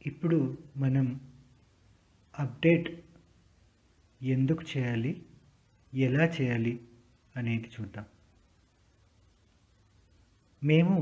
ఇప్పుడు మనం అప్డేట్ ఎందుకు చేయాలి ఎలా చేయాలి అనేది చూద్దాం మేము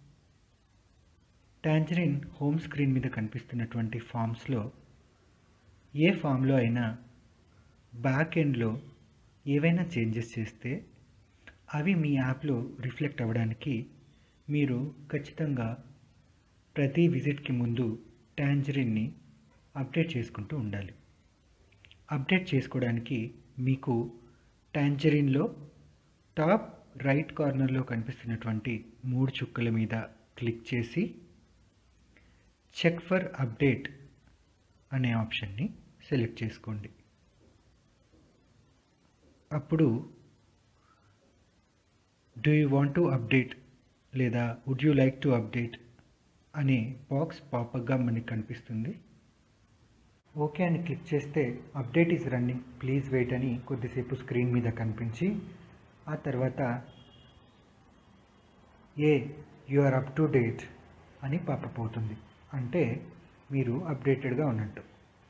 టాంజరిన్ హోమ్ స్క్రీన్ మీద కనిపిస్తున్నటువంటి ఫామ్స్లో ఏ ఫామ్లో అయినా బ్యాక్ ఎండ్లో ఏవైనా చేంజెస్ చేస్తే అవి మీ యాప్లో రిఫ్లెక్ట్ అవ్వడానికి మీరు ఖచ్చితంగా ప్రతి విజిట్కి ముందు టాంజరిన్ని అప్డేట్ చేసుకుంటూ ఉండాలి అప్డేట్ చేసుకోవడానికి మీకు టాంజరిన్లో టాప్ రైట్ కార్నర్లో కనిపిస్తున్నటువంటి మూడు చుక్కల మీద క్లిక్ చేసి చెక్ ఫర్ అప్డేట్ అనే ఆప్షన్ని సెలెక్ట్ చేసుకోండి అప్పుడు do you want to update లేదా would you like to update అనే బాక్స్ పాపక్గా మనకి కనిపిస్తుంది ఓకే అని క్లిక్ చేస్తే update is running please wait అని కొద్దిసేపు స్క్రీన్ మీద కనిపించి ఆ తర్వాత ఏ you are up to date అని పాపప్ అవుతుంది అంటే మీరు అప్డేటెడ్గా ఉన్నట్టు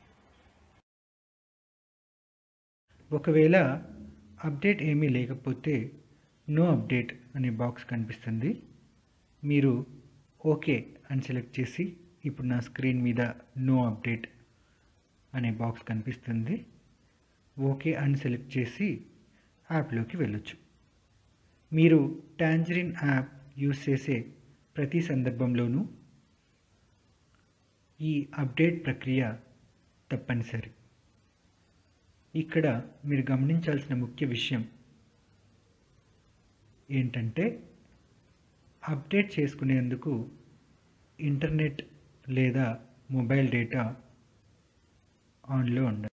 ఒకవేళ అప్డేట్ ఏమీ లేకపోతే నో అప్డేట్ అనే బాక్స్ కనిపిస్తుంది మీరు ఓకే అని సెలెక్ట్ చేసి ఇప్పుడు నా స్క్రీన్ మీద నో అప్డేట్ అనే బాక్స్ కనిపిస్తుంది ఓకే అని సెలెక్ట్ చేసి యాప్లోకి వెళ్ళొచ్చు మీరు టాంజరిన్ యాప్ యూస్ చేసే ప్రతి సందర్భంలోనూ ఈ అప్డేట్ ప్రక్రియ తప్పనిసరి ఇక్కడ మీరు గమనించాల్సిన ముఖ్య విషయం ఏంటంటే అప్డేట్ చేసుకునేందుకు ఇంటర్నెట్ లేదా మొబైల్ డేటా ఆన్లో ఉండాలి